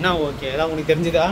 என்ன ஓகே ஏதாவது உனக்கு தெரிஞ்சுதா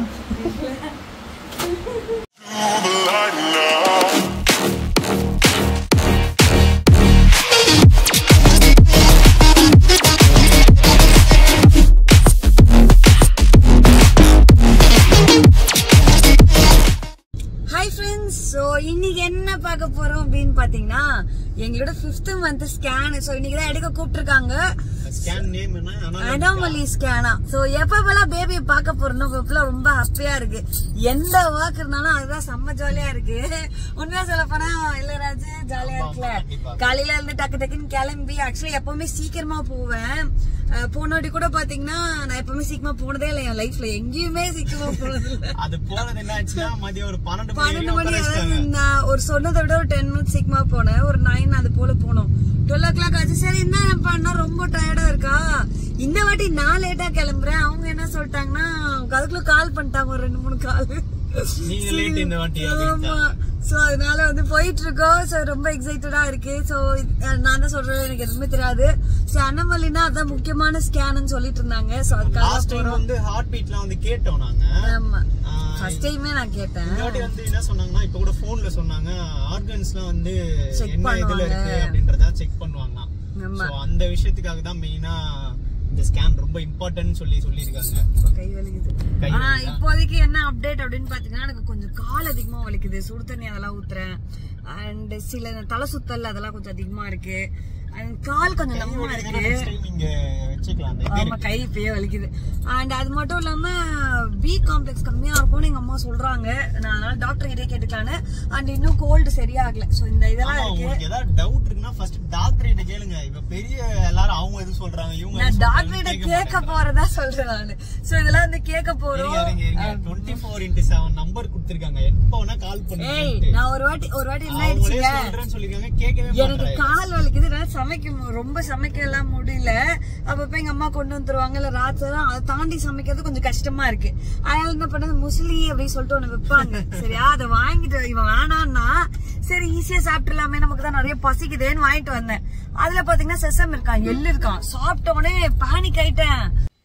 ஹாய் ஃப்ரெண்ட்ஸ் ஸோ இன்னைக்கு என்ன பார்க்க போறோம் அப்படின்னு பாத்தீங்கன்னா எங்களோட ஃபிஃப்த் மந்த் ஸ்கேன் ஸோ இன்னைக்கு தான் எடுக்க கூப்பிட்டுருக்காங்க ஸ்கேன் நேம் என்ன அனாமலி ஸ்கேனா ஸோ எப்பப்பெல்லாம் பேபியை பார்க்க போறோம் இப்பெல்லாம் ரொம்ப ஹாப்பியா இருக்கு எந்த ஒர்க் இருந்தாலும் அதுதான் செம்ம ஜாலியா இருக்கு உண்மையா சொல்ல போனா இல்லராஜு ஜாலியா இருக்குல்ல கண்டிப்பா. காலையில இருந்து டக்கு டக்குன்னு கிளம்பி ஆக்சுவலி எப்பவுமே சீக்கிரமா போவேன் அஹ் போனாட்டி கூட பாத்தீங்கன்னா நான் எப்பவுமே சீக்கிரமா போனதே இல்லை என் லைஃப்ல எங்கேயுமே சீக்கிரமா போனது இல்ல அது போனது என்ன ஆச்சுன்னா மதியம் ஒரு பன்னெண்டு மணி பன்னெண்டு வரையும் மணி உட்கார அதாவது வச்சுட்டாங்க. நான் ஒரு சொன்னதை விட ஒரு டென் மினிட்ஸ் சீக்கிரமா போனேன் ஒரு நைன் அது போல போனோம் டுவெல் ஓ கிளாக் ஆச்சு சரி என்ன பண்ணா ரொம்ப டயர்டா இருக்கா இந்த வாட்டி நான் லேட்டா கிளம்புறேன் அவங்க என்ன சொல்லிட்டாங்கன்னா அதுக்குள்ள கால் பண்ணிட்டாங்க ஒரு ரெண்டு மூணு கால் நீங்க late இந்த வாட்டி ஆமா அப்படின்ட்டாங்க. சோ அதனால வந்து போயிட்டு இருக்கோம் சோ ரொம்ப எக்ஸைட்டடா இருக்கு சோ நான் தான் சொல்றது எனக்கு எதுவுமே தெரியாது சோ அன்னமல்லினா அதான் முக்கியமான ஸ்கேன்னு சொல்லிட்டு இருந்தாங்க சோ அதுக்காக லாஸ்ட் டைம் வந்து ஹார்ட் பீட்லாம் வந்து கேட்டோம் நாங்க ஆமா ஆஹ் ஃபர்ஸ்ட் டைமே நான் கேட்டேன் இந்த வாட்டி வந்து என்ன சொன்னாங்கன்னா இப்ப கூட போன்ல சொன்னாங்க ஆர்கன்ஸ்லாம் வந்து Check என்ன இதுல பண்ணுவாங்க. இருக்கு அப்படின்றத செக் பண்ணுவாங்களாம் ஆமா. So, அந்த விஷயத்துக்காக தான் மெயினா இந்த ஸ்கேன் ரொம்ப இம்பார்ட்டன்ட் சொல்லி சொல்லியிருக்காங்க கை வலிக்குது கை ஆனா வலிக்குதா? இப்போதைக்கு என்ன அப்டேட் அப்படின்னு பாத்தீங்கன்னா எனக்கு கொஞ்சம் கால் அதிகமா வலிக்குது சுடு தண்ணி அதெல்லாம் ஊத்துறேன் அண்ட் சில தலை சுத்தல் அதெல்லாம் கொஞ்சம் அதிகமா இருக்கு அண்ட் கால் கொஞ்சம் லம்மா இருக்கு நெக்ஸ்ட் டைம் இங்க வச்சுக்கலாம் அந்த இது ஆமா கை இப்பயே வலிக்குது அண்ட் அது மட்டும் இல்லாம பி காம்ப்ளெக்ஸ் கம்மியா இருக்கும்னு எங்க அம்மா சொல்றாங்க நான் அதனால டாக்டர் கிட்டே கேட்டுக்கலான்னு அண்ட் இன்னும் கோல்டு சரியாகல சோ இந்த இதெல்லாம் ஆமா, இருக்கு உங்களுக்கு ஏதாவது டவுட் இருக்குன்னா ஃபர்ஸ்ட் டாக்டர் கிட்ட கேளுங்க இப்ப பெரிய எல்லாரும் அவங்க எது சொல்றாங்க இவங்க நான் எது டாக்டர் சொல்றாங்கன்னு கிட்ட கேட்க கேட்க போறதா சொல்றேன் நானு சோ இதெல்லாம் வந்து கேட்க போறோம் twenty four into seven number கொடுத்துருக்காங்க எப்போ வேணா கால் ஏய் பண்ணுங்க நான் ஒரு வாட்டி ஒரு வாட்டி என்ன அவங்களே ஆயிடுச்சுங்க சொல்றேன்னு சொல்லிருக்காங்க கேட்கவே எனக்கு மாட்டாங்க கால் வலிக்குது என்னால சமைக்க மு- ரொம்ப சமைக்க எல்லாம் முடியல அப்பப்ப எங்க அம்மா கொண்டு வந்துருவாங்க இல்ல ராத்திரம் அதை தாண்டி சமைக்கிறது கொஞ்சம் கஷ்டமா இருக்கு அதனால என்ன பண்ணது முஸ்லி அப்படின்னு சொல்லிட்டு ஒண்ணு வைப்பாங்க சரியா அதை வாங்கிட்டு இவன் வேணான்னா சரி ஈஸியா சாப்பிட்டுலாமே நமக்கு தான் நிறைய பசிக்குதேன்னு வாங்கிட்டு வந்தேன் அதுல பாத்தீங்கன்னா செசம் இருக்கான் எள்ளு இருக்கான் சாப்பிட்ட உடனே பேனிக் ஆயிட்டேன்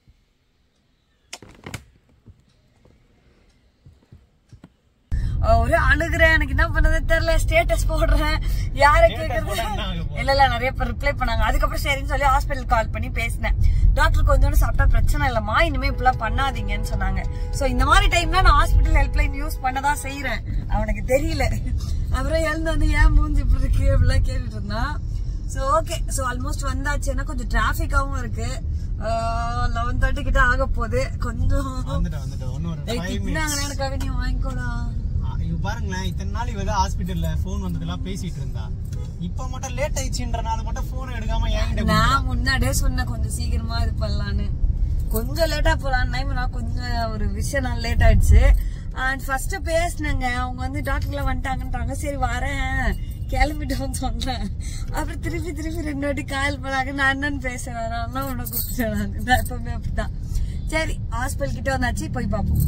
ஒரு அழுகுறேன் எனக்கு என்ன பண்ணது தெரியல ஸ்டேட்டஸ் போடுறேன் யார கேக்குறது போட்டா என்ன ஆக போகுது? இல்ல இல்ல நிறைய பேர் ரிப்ளை பண்ணாங்க அதுக்கப்புறம் சரின்னு சொல்லி ஹாஸ்பிட்டல் கால் பண்ணி பேசினேன் டாக்டர் கொஞ்சோண்டு சாப்பிட்டா பிரச்சனை இல்லம்மா இனிமே இப்படிலாம் பண்ணாதீங்கன்னு சொன்னாங்க சோ இந்த மாதிரி டைம்ல நான் ஹாஸ்பிட்டல் ஹெல்ப்லைன் யூஸ் பண்ணதான் செய்யறேன் அவனுக்கு தெரியல அப்புறம் எழுந்து வந்து ஏன் மூஞ்சி இப்படி இருக்கு அப்படிலாம் கேட்டுட்டு இருந்தான் சோ ஓகே சோ ஆல்மோஸ்ட் வந்தாச்சு ஏன்னா கொஞ்சம் டிராபிக்காவும் இருக்கு லெவன் தேர்ட்டி கிட்ட ஆக போகுது கொஞ்சம் வந்துட்டு வந்துட்டு ஒன்னும் ஒரு ஏய், ஃபைவ் திட்டினாங்க மினிட்ஸ் எனக்காக நீ வாங்கிக்கோடா இவ பாருங்களேன் இத்தனை நாள் இவ தான் ஹாஸ்பிட்டல்ல போன் வந்ததெல்லாம் பேசிட்டு இருந்தா இப்ப மட்டும் லேட் ஆயிடுச்சுன்றனால மட்டும் போன் எடுக்காம என்கிட்ட நான் முன்னாடியே சொன்னேன் கொஞ்சம் சீக்கிரமா இது பண்ணலான்னு கொஞ்சம் லேட்டா போலான்னு நான் கொஞ்சம் ஒரு விஷயம் நான் லேட் ஆயிடுச்சு அண்ட் ஃபர்ஸ்ட் பேசினேங்க அவங்க வந்து டாக்டர்ல வந்துட்டாங்கன்றாங்க சரி வரேன் கிளம்பிட்டோம்னு சொன்னேன் அப்புறம் திருப்பி திருப்பி ரெண்டு வாட்டி கால் பண்ணாங்க நான் என்னன்னு பேசுறேன் நான் உன்னை கூப்பிட்டேன் நான் நான் எப்பவுமே அப்படிதான் சரி ஹாஸ்பிட்டல் கிட்ட வந்தாச்சு போய் பார்ப்போம்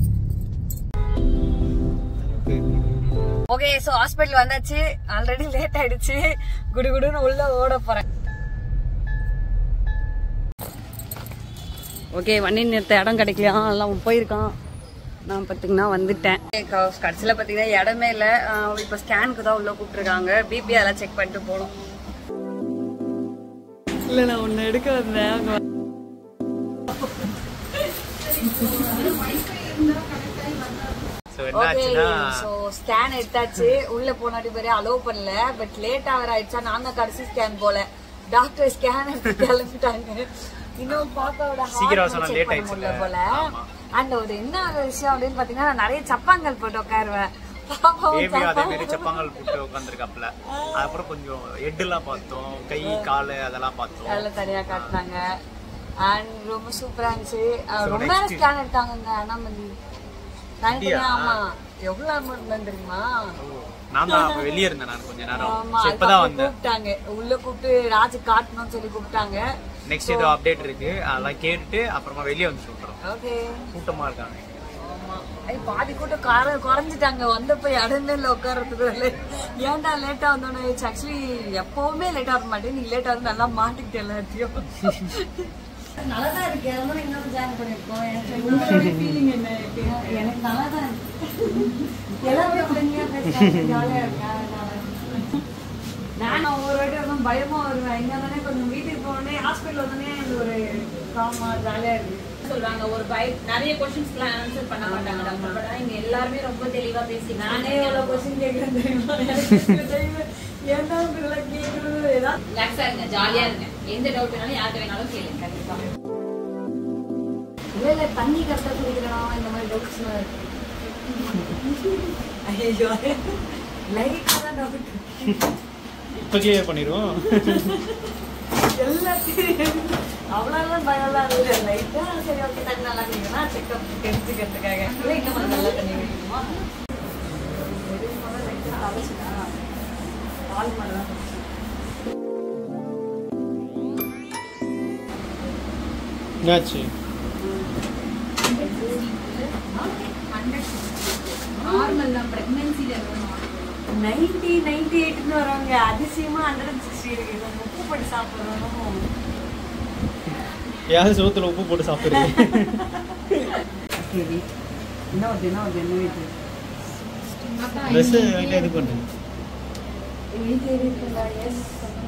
ஓகே சோ ஹாஸ்பிட்டல் வந்தாச்சு ஆல்ரெடி லேட் ஆயிடுச்சு குடு குடுன்னு உள்ள ஓட போறேன் ஓகே வண்டி நிறுத்த இடம் கிடைக்கலையா எல்லாம் போயிருக்கான் நான் பார்த்தீங்கன்னா வந்துட்டேன் கடைசியில் பார்த்தீங்கன்னா இடமே இல்லை இப்போ ஸ்கேனுக்கு தான் உள்ள கூப்பிட்டுருக்காங்க பிபி அதெல்லாம் செக் பண்ணிட்டு போகணும் இல்லை நான் ஒன்று எடுக்க வந்தேன் அங்க சோ ஓகே என்னாச்சுன்னா சோ ஸ்கேன் எடுத்தாச்சு உள்ள போனாடி பேரே அலோவ் பண்ணல பட் லேட் ஆகிற ஆயிடுச்சா நாங்க கடைசி ஸ்கேன் போல டாக்டர் ஸ்கேன் எடுத்து கிளம்பிட்டாங்க இன்னும் பாப்பாவோட சீக்கிரம் ஹார்ட் சொன்னா செக் late பண்ண முடியல ஆயிடுச்சுல. போல ஆமா. அண்ட் ஒரு என்ன ஒரு விஷயம் அப்படின்னு பாத்தீங்கன்னா நான் நிறைய சப்பாங்கள் போட்டு உட்காருவேன் பாப்பாவும் பேபி அதே மாதிரி சப்பாங்கள் சப்பாங்கல் போட்டு உட்காந்துருக்காப்ல அப்புறம் கொஞ்சம் ஹெட் எல்லாம் பார்த்தோம் கை காலு அதெல்லாம் பார்த்தோம் அதெல்லாம் தனியா காட்டினாங்க அண்ட் ரொம்ப சூப்பரா இருந்துச்சு அஹ் So, ரொம்ப next- நேரம் ஸ்கேன் எடுத்தாங்க அண்ணாமல்லி அப்படியா? ஆமா எவ்வளவு அமௌண்ட் இருந்தது தெரியுமா நான் தான் அப்ப வெளியே இருந்தேன் நான் கொஞ்ச நேரம் ஆமா So, இப்பதான் அதுக்கப்புறம் வந்தேன் கூப்பிட்டாங்க உள்ள கூப்பிட்டு ராஜு காட்டணும்னு சொல்லி கூப்பிட்டாங்க நெக்ஸ்ட் ஏதோ அப்டேட் இருக்கு அதெல்லாம் கேட்டுட்டு அப்புறமா வெளியே வந்து சொல்றோம் ஓகே கூட்டமா இருக்காங்க ஆமா ஐய், பாதி கூட்டம் கார குறைஞ்சிட்டாங்க வந்தப்ப இடமே இல்லை உட்கார்றதுக்கு இல்லை. ஏன்டா லேட்டா வந்தோன்னு ஆக்சுவலி எப்பவுமே லேட்டா வர மாட்டேன் நீ லேட்டா வந்து நல்லா மாட்டிக்கிட்டு எல்லாத்தையும் நல்லாதான் இருக்கு அதனால இன்னொரு ஜாயின் பண்ணிருக்கோம் எனக்கு ஃபீலிங் என்ன எனக்கு நல்லா தான் இருக்கு எல்லாமே ஃப்ரெண்ட்லியா பேசுறாங்க ஜாலியா இருக்கா நான் ஒவ்வொரு வாட்டி வந்து பயமா வருவேன் இங்க தானே கொஞ்சம் வீட்டுக்கு போனோடனே ஹாஸ்பிட்டல் வந்தோடனே அது ஒரு காமா ஜாலியா இருக்கு சொல்றாங்க ஒரு பை நிறைய கொஸ்டின்ஸ்க்குலாம் ஆன்சர் பண்ண மாட்டாங்க டாக்டர் பட் ஆனா இங்க எல்லாருமே ரொம்ப தெளிவா பேசி நானே எவ்வளவு கொஸ்டின் கேட்கறேன் தெரியுமா எனக்கு தெரியுது. ஏன்டா இப்படிலாம் கேட்கறது ஏதாவது ரிலாக்ஸா இருங்க ஜாலியா இருங்க எந்த டவுட் வேணாலும் யார்கிட்ட வேணாலும் கேளுங்க கண்டிப்பா இல்ல இல்ல தண்ணி கரெக்டா குடிக்கிறோம் இந்த மாதிரி டவுட்ஸ் இருக்கு ஐயோ லைட்டா தான் டவுட் இப்போ கிளியர் பண்ணிடுவோம் எல்லாத்தையும் அவ்வளோலாம் பயம்லாம் இல்லை லைட்டா சரி ஓகே தண்ணி நல்லா குடிக்கணும் செக்அப் தெரிஞ்சுக்கிறதுக்காக இல்லை இன்னும் கொஞ்சம் நல்லா தண்ணி குடிக்கணுமா பால் மட்டும் தான் என்னாச்சு நார்மல் தான் பிரெக்னன்சில நைன்டி நைன்டி எயிட்னு வரவங்க அதிசயமா ஹண்ட்ரட் அண்ட் சிக்ஸ்டி இருக்கு நம்ம உப்பு போட்டு சாப்பிடுறோம் யாரும் சோத்துல உப்பு போட்டு சாப்பிடுறது என்ன வருது என்ன வருது என்ன வீட்டு ட்ரெஸ் லைட்டாக இது பண்ணுங்க வீட்டு இருக்குல்ல எஸ்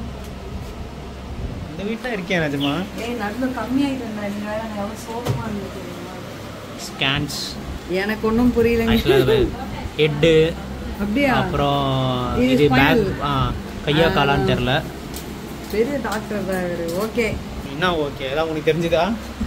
இந்த வீட்டில் இருக்கேன் நிஜமா ஏய் நடுவில் கம்மியாயிட்டு இருந்தா நீங்க வேற அங்க எவ்வளவு சோகமா இருந்தது தெரியுமா ஸ்கேன்ஸ் எனக்கு ஒன்றும் புரியலங்க ஹெட்டு அப்படியா அப்புறம் இது இது பேக் spinal. கையா காலான்னு தெரில பெரிய டாக்டர் தான் ஓகே என்ன ஓகே அதான் உனக்கு தெரிஞ்சுதா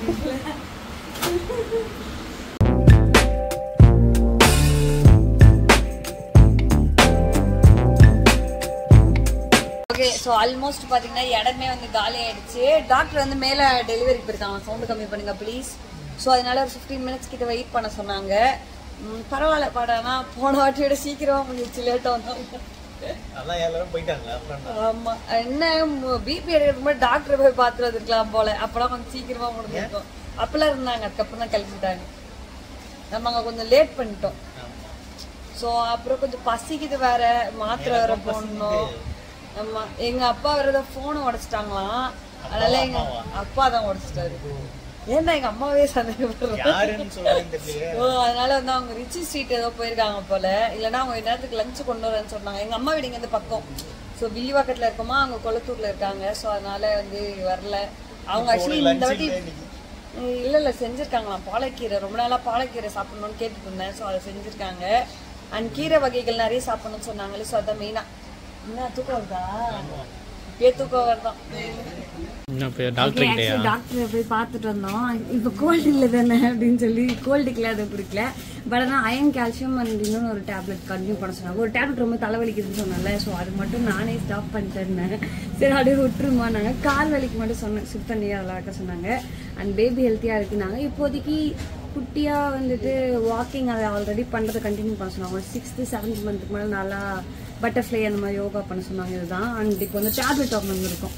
ஓகே ஸோ ஆல்மோஸ்ட் பார்த்தீங்கன்னா இடமே வந்து காலி ஆயிடுச்சு டாக்டர் வந்து மேலே டெலிவரிக்கு போயிருக்காங்க சவுண்டு கம்மி பண்ணுங்க ப்ளீஸ் ஸோ அதனால ஒரு ஃபிஃப்டீன் மினிட்ஸ் கிட்ட வெயிட் பண்ண சொன்னாங்க ம், பரவாயில்ல பாடானா போன வாட்டியோட சீக்கிரமா முடிஞ்சிச்சு லேட்டாக வந்தாங்க அதான் எல்லாரும் போயிட்டாங்க அப்புறம் ஆமா என்ன பிபி எடுக்கிறதுக்கு முன்னாடி டாக்டர் போய் பார்த்துட்டு வந்துருக்கலாம் போல அப்பெல்லாம் கொஞ்சம் சீக்கிரமா முடிஞ்சிருக்கும் அப்பெல்லாம் இருந்தாங்க அதுக்கப்புறம் தான் கிளம்பிட்டாங்க நம்ம அங்க கொஞ்சம் லேட் பண்ணிட்டோம் ஸோ அப்புறம் கொஞ்சம் பசிக்குது வேற மாத்திரை வேற போடணும் ஆமா எங்க அப்பா வேற ஏதோ போனை உடைச்சிட்டாங்களாம் அதனால எங்க அப்பா தான் உடைச்சிட்டாரு ஏன்டா எங்க அம்மாவே சந்தேகப்படுறோம் யாருன்னு சொல்றேன்னு தெரியல ஓ அதனால வந்து அவங்க ரிச்சி ஸ்ட்ரீட் ஏதோ போயிருக்காங்க போல இல்லைன்னா அவங்க நேரத்துக்கு லஞ்ச் கொண்டு வரேன்னு சொன்னாங்க எங்க அம்மா வீடு இங்க இருந்து பக்கம் ஸோ வில்லிவாக்கத்துல இருக்கோமா அவங்க கொளத்தூர்ல இருக்காங்க ஸோ அதனால வந்து வரல அவங்க ஆக்சுவலி இந்த வாட்டி உம், இல்ல இல்ல செஞ்சிருக்காங்களாம் பாலக்கீரை ரொம்ப நாளா பாலக்கீரை சாப்பிடணும்னு கேட்டுட்டு இருந்தேன் ஸோ அதை செஞ்சிருக்காங்க அண்ட் கீரை வகைகள் நிறைய சாப்பிடணும்னு சொன்னாங்களே ஸோ அதான் மெயினா என்ன தூக்கம் வருதா இப்பயே தூக்கம் வருதான் டாக்டர் கிட்டயா டாக்டரை போய் பார்த்துட்டு வந்தோம் இப்போ கோல்டு இல்லை தானே அப்படின்னு சொல்லி கோல்டுக்குலாம் அதை குடிக்கல பட் ஆனால் அயன் கால்சியம் அண்ட் இன்னொன்று ஒரு டேப்லெட் கண்டினியூ பண்ண சொன்னாங்க ஒரு டேப்லெட் ரொம்ப தலைவலிக்குதுன்னு சொன்னால ஸோ அது மட்டும் நானே ஸ்டாப் பண்ணிட்டு இருந்தேன் சரி அப்படியே விட்டுருமா நாங்கள் கால் வலிக்கு மட்டும் சொன்னேன் சுத் தண்ணி அதெல்லாம் வைக்க சொன்னாங்க அண்ட் பேபி ஹெல்த்தியாக இருக்குனாங்க இப்போதைக்கு குட்டியாக வந்துட்டு வாக்கிங் அதை ஆல்ரெடி பண்ணுறதை கண்டினியூ பண்ண சொன்னாங்க ஒரு சிக்ஸ்த்து செவன்த் மந்த்துக்கு மேலே நல்லா பட்டர்ஃப்ளை அந்த மாதிரி யோகா பண்ண சொன்னாங்க இதுதான் அண்ட் இப்போ வந்து டேப்லெட் ஒன்று வந்திருக்கும்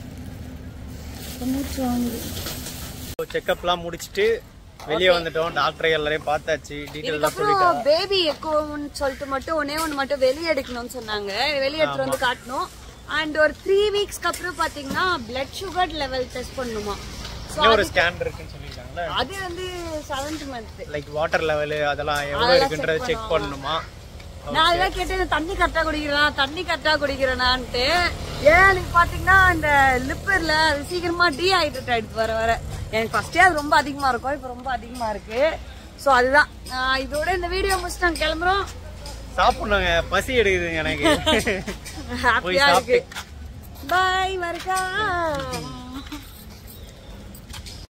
மூச்சு வாங்குது செக்கப்லாம் முடிச்சிட்டு வெளியே வந்துட்டோம் டாக்டரை எல்லாரையும் பார்த்தாச்சு டீட்டெயில் தான் இதுக்கப்புறம் பேபி எக்கோன்னு சொல்லிட்டு மட்டும் ஒன்னே ஒன்று மட்டும் வெளியே எடுக்கணும்னு சொன்னாங்க வெளியே எடுத்துட்டு வந்து காட்டணும் அண்ட் ஒரு த்ரீ வீக்ஸ்க்கு அப்புறம் பாத்தீங்கன்னா பிளட் சுகர் லெவல் டெஸ்ட் பண்ணணுமா ஸோ இன்னும் ஒரு ஸ்கேன் இருக்குன்னு சொல்லியிருக்காங்களே அது வந்து seventh month like water level அதெல்லாம் எவ்வளோ இருக்குன்றத செக் பண்ணணுமா நான் அதான் கேட்டேன் தண்ணி கரெக்டா குடிக்கிறேனா தண்ணி கரெக்டா குடிக்கிறேனான்ட்டு ஏன் நீங்க பாத்தீங்கன்னா இந்த லிப்பர்ல அது சீக்கிரமா டீஹைட்ரேட் ஆயிடுச்சு வர வர எனக்கு ஃபர்ஸ்டே அது ரொம்ப அதிகமா இருக்கும் இப்போ ரொம்ப அதிகமா இருக்கு ஸோ அதுதான் ஆஹ் இதோட இந்த வீடியோ முடிச்சு நாங்க கிளம்புறோம் சாப்பிடணுங்க பசி எடுக்குது எனக்கு ஹாப்பியா சாப்பிட்டு. இருக்கு பாய் மறுக்கா